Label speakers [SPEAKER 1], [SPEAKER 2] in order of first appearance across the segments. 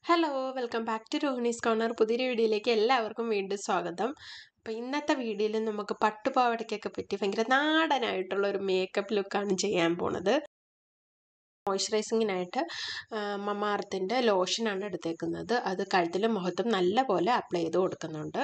[SPEAKER 1] hello welcome back to Rohini's corner പുതിയൊരു വീഡിയോയിലേക്ക് എല്ലാവർക്കും വീണ്ടും സ്വാഗതം അപ്പോൾ ഇന്നത്തെ വീഡിയോയിൽ നമുക്ക് പട്ടുപാവടയ്ക്കൊക്കെ പറ്റി ഭയങ്കര നാടനായിട്ടുള്ള ഒരു മേക്കപ്പ് ലുക്കാണ് ചെയ്യാൻ പോണത് മോയ്സ്ചറൈസിങ്ങിനായിട്ട് മമാർത്തിൻ്റെ ലോഷനാണ് എടുത്തേക്കുന്നത് അത് കഴുത്തിലും മുഖത്തും നല്ല പോലെ അപ്ലൈ ചെയ്ത് കൊടുക്കുന്നുണ്ട്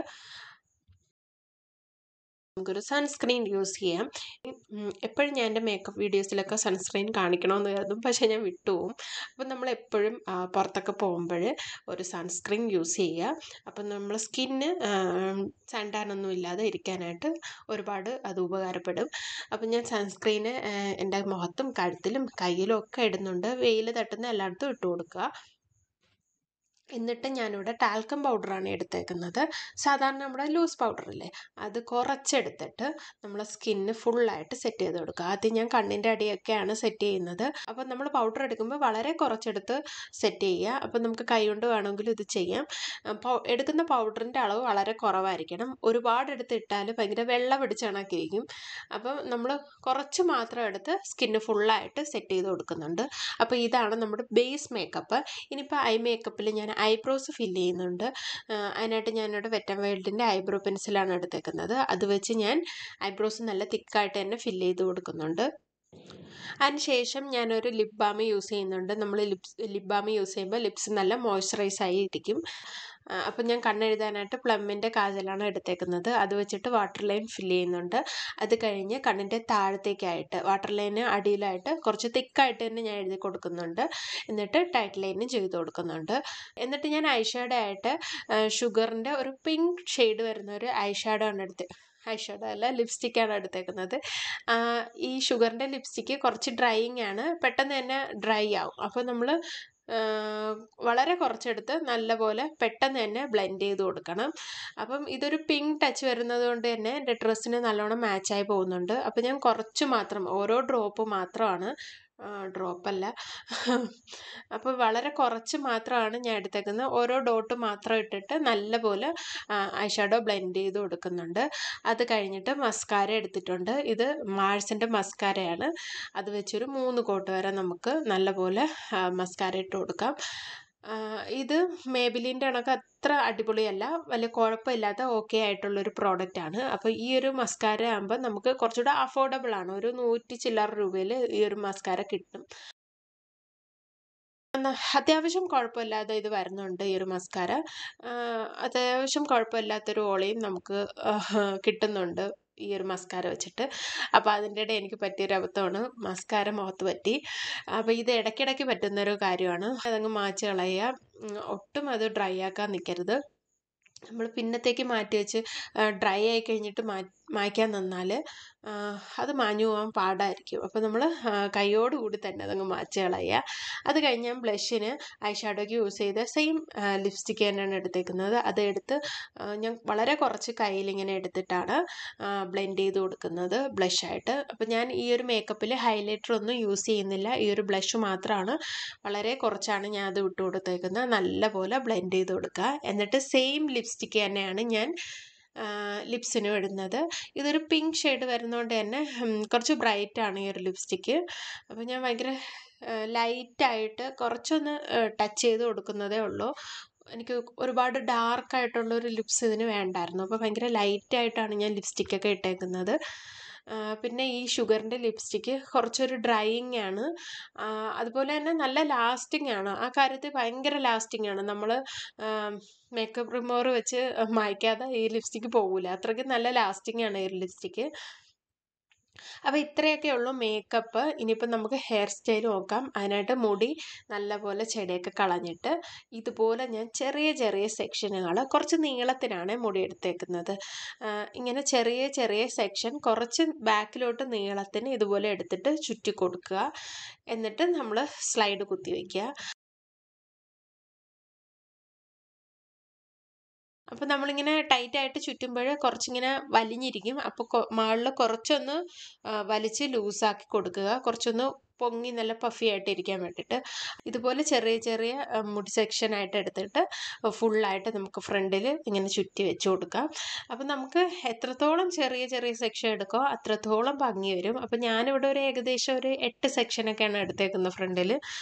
[SPEAKER 1] നമുക്കൊരു സൺസ്ക്രീൻ യൂസ് ചെയ്യാം എപ്പോഴും ഞാൻ എൻ്റെ മേക്കപ്പ് വീഡിയോസിലൊക്കെ സൺസ്ക്രീൻ കാണിക്കണമെന്ന് കരുതും പക്ഷേ ഞാൻ വിട്ടുപോകും അപ്പം നമ്മൾ എപ്പോഴും പുറത്തൊക്കെ പോകുമ്പോൾ ഒരു സൺസ്ക്രീൻ യൂസ് ചെയ്യുക അപ്പം നമ്മൾ സ്കിന്ന് സൺടാനൊന്നും ഇല്ലാതെ ഇരിക്കാനായിട്ട് ഒരുപാട് അത് ഉപകാരപ്പെടും അപ്പം ഞാൻ സൺസ്ക്രീന് എൻ്റെ മുഖത്തും കഴുത്തിലും കയ്യിലും ഒക്കെ ഇടുന്നുണ്ട് വെയിൽ തട്ടുന്ന എല്ലായിടത്തും ഇട്ട് കൊടുക്കുക എന്നിട്ട് ഞാനിവിടെ ടാൽക്കം പൗഡറാണ് എടുത്തേക്കുന്നത് സാധാരണ നമ്മുടെ ലൂസ് പൗഡറില്ലേ അത് കുറച്ചെടുത്തിട്ട് നമ്മൾ സ്കിന്ന് ഫുള്ളായിട്ട് സെറ്റ് ചെയ്ത് കൊടുക്കുക ആദ്യം ഞാൻ കണ്ണിൻ്റെ അടിയൊക്കെയാണ് സെറ്റ് ചെയ്യുന്നത് അപ്പോൾ നമ്മൾ പൗഡർ എടുക്കുമ്പോൾ വളരെ കുറച്ചെടുത്ത് സെറ്റ് ചെയ്യുക അപ്പോൾ നമുക്ക് കൈകൊണ്ട് വേണമെങ്കിലും ഇത് ചെയ്യാം എടുക്കുന്ന പൗഡറിൻ്റെ അളവ് വളരെ കുറവായിരിക്കണം ഒരുപാട് എടുത്ത് ഇട്ടാൽ ഭയങ്കര വെള്ള പിടിച്ച കണക്കിരിക്കും അപ്പോൾ നമ്മൾ കുറച്ച് മാത്രം എടുത്ത് സ്കിന്ന് ഫുള്ളായിട്ട് സെറ്റ് ചെയ്ത് കൊടുക്കുന്നുണ്ട് അപ്പോൾ ഇതാണ് നമ്മുടെ ബേസ് മേക്കപ്പ് ഇനിയിപ്പോൾ ഐ മേക്കപ്പിൽ ഞാൻ ഐബ്രോസ് ഫില്ല് ചെയ്യുന്നുണ്ട് അതിനായിട്ട് ഞാനിവിടെ വെറ്റൻ വേൾഡിൻ്റെ ഐബ്രോ പെൻസിലാണ് എടുത്തേക്കുന്നത് അത് വെച്ച് ഞാൻ ഐബ്രോസ് നല്ല തിക്കായിട്ട് തന്നെ ഫില്ല് ചെയ്ത് കൊടുക്കുന്നുണ്ട് അതിനുശേഷം ഞാനൊരു ലിപ് ബാം യൂസ് ചെയ്യുന്നുണ്ട് നമ്മൾ ലിപ്സ് ലിപ് ബാം യൂസ് ചെയ്യുമ്പോൾ ലിപ്സ് നല്ല മോയ്സ്ചറൈസ് ആയി ഇരിക്കും അപ്പം ഞാൻ കണ്ണെഴുതാനായിട്ട് പ്ലമ്മിൻ്റെ കാജലാണ് എടുത്തേക്കുന്നത് അത് വെച്ചിട്ട് വാട്ടർ ലൈൻ ഫില്ല് ചെയ്യുന്നുണ്ട് അത് കഴിഞ്ഞ് കണ്ണിൻ്റെ താഴത്തേക്കായിട്ട് വാട്ടർ ലൈന് അടിയിലായിട്ട് കുറച്ച് തിക്കായിട്ട് തന്നെ ഞാൻ എഴുതി കൊടുക്കുന്നുണ്ട് എന്നിട്ട് ടൈറ്റ് ലൈനും ചെയ്ത് കൊടുക്കുന്നുണ്ട് എന്നിട്ട് ഞാൻ ഐ ഷാഡോ ആയിട്ട് ഷുഗറിൻ്റെ ഒരു പിങ്ക് ഷെയ്ഡ് വരുന്ന ഒരു ഐ ഷാഡോ ആണ് എടുത്ത് ഐ ഷാഡോ അല്ല ലിപ്സ്റ്റിക്കാണ് എടുത്തേക്കുന്നത് ഈ ഷുഗറിൻ്റെ ലിപ്സ്റ്റിക്ക് കുറച്ച് ഡ്രൈയിങ് ആണ് പെട്ടെന്ന് തന്നെ ഡ്രൈ ആവും അപ്പോൾ നമ്മൾ വളരെ കുറച്ചെടുത്ത് നല്ലപോലെ പെട്ടെന്ന് തന്നെ ബ്ലെൻഡ് ചെയ്ത് കൊടുക്കണം അപ്പം ഇതൊരു പിങ്ക് ടച്ച് വരുന്നത് കൊണ്ട് തന്നെ എൻ്റെ ഡ്രസ്സിന് നല്ലോണം മാച്ചായി പോകുന്നുണ്ട് അപ്പം ഞാൻ കുറച്ച് മാത്രം ഓരോ ഡ്രോപ്പ് മാത്രമാണ് ഡ്രോപ്പല്ല അപ്പോൾ വളരെ കുറച്ച് മാത്രമാണ് ഞാൻ എടുത്തേക്കുന്നത് ഓരോ ഡോട്ട് മാത്രം ഇട്ടിട്ട് നല്ലപോലെ ഐഷാഡോ ബ്ലെൻഡ് ചെയ്ത് കൊടുക്കുന്നുണ്ട് അത് കഴിഞ്ഞിട്ട് മസ്കാര എടുത്തിട്ടുണ്ട് ഇത് മാഴ്സിൻ്റെ മസ്കാരയാണ് അത് വെച്ചൊരു മൂന്ന് കോട്ട് വരെ നമുക്ക് നല്ലപോലെ മസ്കാര ഇട്ട് കൊടുക്കാം ഇത് മേബിലിൻ്റെ കണക്ക് അത്ര അടിപൊളിയല്ല വലിയ കുഴപ്പമില്ലാത്ത ഓക്കെ ആയിട്ടുള്ളൊരു പ്രോഡക്റ്റ് ആണ് അപ്പോൾ ഈ ഒരു മസ്കാര ആകുമ്പോൾ നമുക്ക് കുറച്ചുകൂടെ അഫോർഡബിൾ ആണ് ഒരു നൂറ്റി ചില്ലറ രൂപയിൽ ഈ ഒരു മസ്കാര കിട്ടും അത്യാവശ്യം കുഴപ്പമില്ലാതെ ഇത് വരുന്നുണ്ട് ഈ ഒരു മസ്കാര അത്യാവശ്യം കുഴപ്പമില്ലാത്തൊരു ഓളയും നമുക്ക് കിട്ടുന്നുണ്ട് ഈ ഒരു മസ്കാര വെച്ചിട്ട് അപ്പോൾ അതിൻ്റെ ഇടയിൽ എനിക്ക് പറ്റിയൊരു അബദ്ധമാണ് മസ്കാര മുഖത്ത് പറ്റി അപ്പോൾ ഇത് ഇടയ്ക്കിടയ്ക്ക് പറ്റുന്നൊരു കാര്യമാണ് അതങ്ങ് മാച്ച് കളയുക ഒട്ടും അത് ഡ്രൈ ആക്കാൻ നിൽക്കരുത് നമ്മൾ പിന്നത്തേക്ക് മാറ്റി വെച്ച് ഡ്രൈ ആയി കഴിഞ്ഞിട്ട് മാ മായ്ക്കാൻ നിന്നാൽ അത് മാഞ്ഞു പോകാൻ പാടായിരിക്കും അപ്പോൾ നമ്മൾ കൈയോടുകൂടി തന്നെ അതങ്ങ് മാച്ച് കളയുക അത് കഴിഞ്ഞ് ഞാൻ ബ്ലഷിന് ഐ ഷാഡോയ്ക്ക് യൂസ് ചെയ്ത സെയിം ലിപ്സ്റ്റിക്ക് തന്നെയാണ് എടുത്തേക്കുന്നത് അത് എടുത്ത് ഞാൻ വളരെ കുറച്ച് കയ്യിലിങ്ങനെ എടുത്തിട്ടാണ് ബ്ലെൻഡ് ചെയ്ത് കൊടുക്കുന്നത് ബ്ലഷായിട്ട് അപ്പോൾ ഞാൻ ഈ ഒരു മേക്കപ്പിൽ ഹൈലൈറ്റർ ഒന്നും യൂസ് ചെയ്യുന്നില്ല ഈ ഒരു ബ്ലഷ് മാത്രമാണ് വളരെ കുറച്ചാണ് ഞാൻ അത് വിട്ട് കൊടുത്തേക്കുന്നത് നല്ലപോലെ ബ്ലെൻഡ് ചെയ്ത് കൊടുക്കുക എന്നിട്ട് സെയിം ലിപ്സ്റ്റിക്ക് തന്നെയാണ് ഞാൻ ലിപ്സിനും ഇടുന്നത് ഇതൊരു പിങ്ക് ഷെയ്ഡ് വരുന്നതുകൊണ്ട് തന്നെ കുറച്ച് ബ്രൈറ്റ് ആണ് ഈ ഒരു ലിപ്സ്റ്റിക്ക് അപ്പോൾ ഞാൻ ഭയങ്കര ലൈറ്റായിട്ട് കുറച്ചൊന്ന് ടച്ച് ചെയ്ത് കൊടുക്കുന്നതേ ഉള്ളൂ എനിക്ക് ഒരുപാട് ഡാർക്കായിട്ടുള്ള ഒരു ലിപ്സ് ഇതിന് വേണ്ടായിരുന്നു അപ്പോൾ ഭയങ്കര ലൈറ്റായിട്ടാണ് ഞാൻ ലിപ്സ്റ്റിക്കൊക്കെ ഇട്ടേക്കുന്നത് പിന്നെ ഈ ഷുഗറിൻ്റെ ലിപ്സ്റ്റിക്ക് കുറച്ചൊരു ഡ്രൈയിങ് ആണ് അതുപോലെ തന്നെ നല്ല ലാസ്റ്റിംഗ് ആണ് ആ കാര്യത്തിൽ ഭയങ്കര ലാസ്റ്റിംഗ് ആണ് നമ്മൾ മേക്കപ്പ് റിമൂവർ വെച്ച് മായ്ക്കാതെ ഈ ലിപ്സ്റ്റിക്ക് പോകില്ല അത്രയ്ക്ക് നല്ല ലാസ്റ്റിംഗ് ആണ് ഈ ലിപ്സ്റ്റിക്ക് അപ്പോൾ ഇത്രയൊക്കെ ഉള്ളൂ മേക്കപ്പ് ഇനിയിപ്പോൾ നമുക്ക് ഹെയർ സ്റ്റൈൽ നോക്കാം അതിനായിട്ട് മുടി നല്ലപോലെ ചെടിയൊക്കെ കളഞ്ഞിട്ട് ഇതുപോലെ ഞാൻ ചെറിയ ചെറിയ സെക്ഷനുകൾ കുറച്ച് നീളത്തിനാണ് മുടി എടുത്തേക്കുന്നത് ഇങ്ങനെ ചെറിയ ചെറിയ സെക്ഷൻ കുറച്ച് ബാക്കിലോട്ട് നീളത്തിന് ഇതുപോലെ എടുത്തിട്ട് ചുറ്റി കൊടുക്കുക എന്നിട്ട് നമ്മൾ സ്ലൈഡ് കുത്തി വയ്ക്കുക അപ്പോൾ നമ്മളിങ്ങനെ ടൈറ്റായിട്ട് ചുറ്റുമ്പോൾ കുറച്ചിങ്ങനെ വലിഞ്ഞിരിക്കും അപ്പോൾ മുകളിൽ കുറച്ചൊന്ന് വലിച്ച് ലൂസാക്കി കൊടുക്കുക കുറച്ചൊന്ന് പൊങ്ങി നല്ല പഫി ആയിട്ട് ഇരിക്കാൻ വേണ്ടിയിട്ട് ഇതുപോലെ ചെറിയ ചെറിയ മുടി സെക്ഷനായിട്ട് എടുത്തിട്ട് ഫുള്ളായിട്ട് നമുക്ക് ഫ്രണ്ടിൽ ഇങ്ങനെ ചുറ്റി വെച്ച് കൊടുക്കാം അപ്പം നമുക്ക് എത്രത്തോളം ചെറിയ ചെറിയ സെക്ഷൻ എടുക്കോ അത്രത്തോളം ഭംഗി വരും അപ്പം ഞാനിവിടെ ഒരു ഏകദേശം ഒരു എട്ട് സെക്ഷനൊക്കെയാണ് എടുത്തേക്കുന്നത് ഫ്രണ്ടിൽ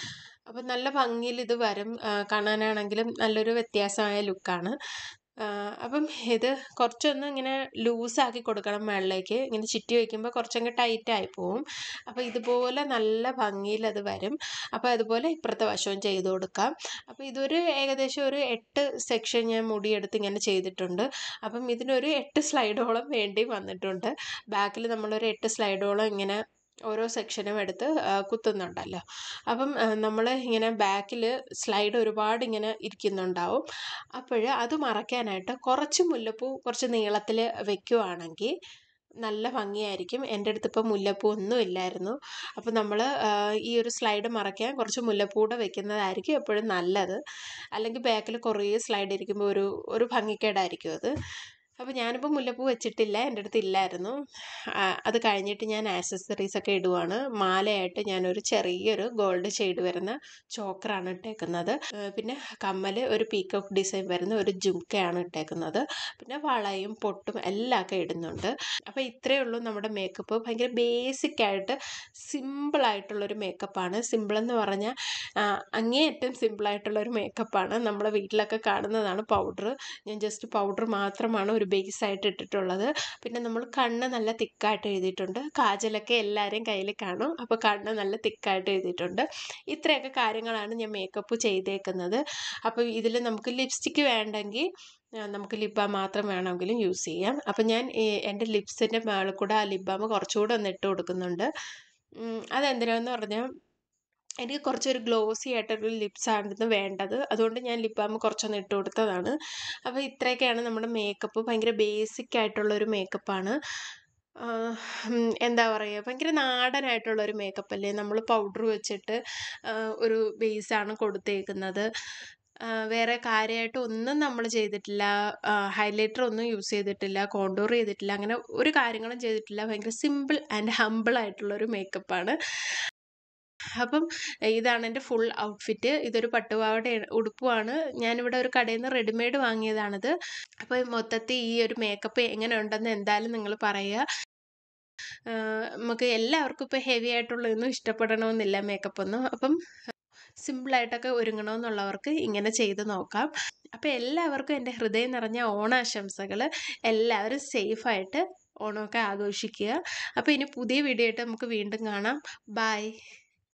[SPEAKER 1] അപ്പം നല്ല ഭംഗിയിൽ ഇത് വരും ആ, കാണാനാണെങ്കിലും നല്ലൊരു വ്യത്യാസമായ ലുക്കാണ് അപ്പം ഇത് കുറച്ചൊന്ന് ഇങ്ങനെ ലൂസാക്കി കൊടുക്കണം മുകളിലേക്ക് ഇങ്ങനെ ചുറ്റി വയ്ക്കുമ്പോൾ കുറച്ചങ്ങ് ടൈറ്റായി പോവും അപ്പോൾ ഇതുപോലെ നല്ല ഭംഗിയിൽ അത് വരും അപ്പോൾ അതുപോലെ ഇപ്പുറത്തെ വശവും ചെയ്ത് കൊടുക്കാം അപ്പോൾ ഇതൊരു ഏകദേശം ഒരു എട്ട് സെക്ഷൻ ഞാൻ മുടിയെടുത്ത് ഇങ്ങനെ ചെയ്തിട്ടുണ്ട് അപ്പം ഇതിനൊരു എട്ട് സ്ലൈഡോളം വേണ്ടി വന്നിട്ടുണ്ട് ബാക്കിൽ നമ്മളൊരു എട്ട് സ്ലൈഡോളം ഇങ്ങനെ ഓരോ സെക്ഷനും എടുത്ത് ആ, കുത്തുന്നുണ്ടല്ലോ അപ്പം നമ്മൾ ഇങ്ങനെ ബാക്കിൽ സ്ലൈഡ് ഒരുപാട് ഇങ്ങനെ ഇരിക്കുന്നുണ്ടാവും അപ്പോൾ അത് മറയ്ക്കാനായിട്ട് കുറച്ച് മുല്ലപ്പൂ കുറച്ച് നീളത്തിൽ വെക്കുവാണെങ്കിൽ നല്ല ഭംഗിയായിരിക്കും എൻ്റെ അടുത്ത് ഇപ്പോൾ മുല്ലപ്പൂ ഒന്നും ഇല്ലായിരുന്നു അപ്പോൾ നമ്മൾ ഈ ഒരു സ്ലൈഡ് മറയ്ക്കാൻ കുറച്ച് മുല്ലപ്പൂ കൂടെ വെക്കുന്നതായിരിക്കും എപ്പോഴും നല്ലത് അല്ലെങ്കിൽ ബാക്കിൽ കുറേ സ്ലൈഡ് ഇരിക്കുമ്പോൾ ഒരു ഒരു ഭംഗിക്കേടായിരിക്കും അത് അപ്പോൾ ഞാനിപ്പോൾ മുല്ലപ്പൂ വെച്ചിട്ടില്ല എൻ്റെ അടുത്ത് ഇല്ലായിരുന്നു ആ, അത് കഴിഞ്ഞിട്ട് ഞാൻ ആക്സസറീസ് ഒക്കെ ഇടുവാണ് മാലയായിട്ട് ഞാനൊരു ചെറിയൊരു ഗോൾഡ് ഷെയ്ഡ് വരുന്ന ചോക്കറാണ് ഇട്ടേക്കുന്നത് ആ, പിന്നെ കമ്മൽ ഒരു പീക്കോക്ക് ഡിസൈൻ വരുന്ന ഒരു ജുംക്കയാണ് ഇട്ടേക്കുന്നത് പിന്നെ വളയും പൊട്ടും എല്ലാം ഒക്കെ ഇടുന്നുണ്ട് അപ്പോൾ ഇത്രയേ ഉള്ളൂ നമ്മുടെ മേക്കപ്പ് ഭയങ്കര ബേസിക് ആയിട്ട് സിമ്പിളായിട്ടുള്ളൊരു മേക്കപ്പാണ് സിമ്പിൾ എന്ന് പറഞ്ഞാൽ ആ, അങ്ങേയറ്റം സിമ്പിളായിട്ടുള്ളൊരു മേക്കപ്പാണ് നമ്മളെ വീട്ടിലൊക്കെ കാണുന്നതാണ് പൗഡർ ഞാൻ ജസ്റ്റ് പൗഡർ മാത്രമാണ് ഒരു ബേസ് ആയിട്ട് ഇട്ടിട്ടുള്ളത് പിന്നെ നമ്മൾ കണ്ണ് നല്ല തിക്കായിട്ട് എഴുതിയിട്ടുണ്ട് കാജലൊക്കെ എല്ലാവരെയും കയ്യിൽ കാണും അപ്പോൾ കണ്ണ് നല്ല തിക്കായിട്ട് എഴുതിയിട്ടുണ്ട് ഇത്രയൊക്കെ കാര്യങ്ങളാണ് ഞാൻ മേക്കപ്പ് ചെയ്തേക്കുന്നത് അപ്പോൾ ഇതിൽ നമുക്ക് ലിപ്സ്റ്റിക്ക് വേണ്ടെങ്കിൽ ആ, നമുക്ക് ലിപ് ബാം മാത്രം വേണമെങ്കിലും യൂസ് ചെയ്യാം അപ്പം ഞാൻ ഈ എൻ്റെ ലിപ്സിൻ്റെ മേളിൽ കൂടെ ആ ലിപ് ബാം കുറച്ചുകൂടെ ഒന്ന് ഇട്ട് കൊടുക്കുന്നുണ്ട് ഉം, അതെന്തിനാന്ന് പറഞ്ഞാൽ എനിക്ക് കുറച്ചൊരു ഗ്ലോസി ആയിട്ടൊരു ലിപ്സ് ആയിരുന്നു വേണ്ടത് അതുകൊണ്ട് ഞാൻ ലിപ് ബാം കുറച്ചൊന്ന് ഇട്ട് കൊടുത്തതാണ് അപ്പോൾ ഇത്രയൊക്കെയാണ് നമ്മുടെ മേക്കപ്പ് ഭയങ്കര ബേസിക് ആയിട്ടുള്ള ഒരു മേക്കപ്പാണ് എന്താ പറയുക ഭയങ്കര നാടനായിട്ടുള്ള ഒരു മേക്കപ്പ് അല്ലേ നമ്മൾ പൗഡർ വെച്ചിട്ട് ആ, ഒരു ബേസാണ് കൊടുത്തേക്കുന്നത് ആ, വേറെ കാര്യമായിട്ട് ഒന്നും നമ്മൾ ചെയ്തിട്ടില്ല ഹൈലൈറ്റർ ഒന്നും യൂസ് ചെയ്തിട്ടില്ല കോണ്ടൂർ ചെയ്തിട്ടില്ല അങ്ങനെ ഒരു കാര്യങ്ങളും ചെയ്തിട്ടില്ല ഭയങ്കര സിമ്പിൾ ആൻഡ് ഹമ്പിൾ ആയിട്ടുള്ള ഒരു മേക്കപ്പാണ് അപ്പം ഇതാണ് എൻ്റെ ഫുൾ ഔട്ട്ഫിറ്റ് ഇതൊരു പട്ടുപാവാട ഉടുപ്പുമാണ് ഞാനിവിടെ ഒരു കടയിൽ നിന്ന് റെഡിമെയ്ഡ് വാങ്ങിയതാണിത് അപ്പോൾ മൊത്തത്തിൽ ഈ ഒരു മേക്കപ്പ് എങ്ങനെ ഉണ്ടെന്ന് എന്തായാലും നിങ്ങൾ പറയുക ആഹ് നമുക്ക് എല്ലാവർക്കും ഇപ്പോൾ ഹെവി ആയിട്ടുള്ളതൊന്നും ഇഷ്ടപ്പെടണമെന്നില്ല മേക്കപ്പ് ഒന്നും അപ്പം സിമ്പിളായിട്ടൊക്കെ ഒരുങ്ങണമെന്നുള്ളവർക്ക് ഇങ്ങനെ ചെയ്ത് നോക്കാം അപ്പോൾ എല്ലാവർക്കും എൻ്റെ ഹൃദയം നിറഞ്ഞ ഓണാശംസകൾ എല്ലാവരും സേഫായിട്ട് ഓണമൊക്കെ ആഘോഷിക്കുക അപ്പോൾ ഇനി പുതിയ വീഡിയോ ആയിട്ട് നമുക്ക് വീണ്ടും കാണാം ബൈ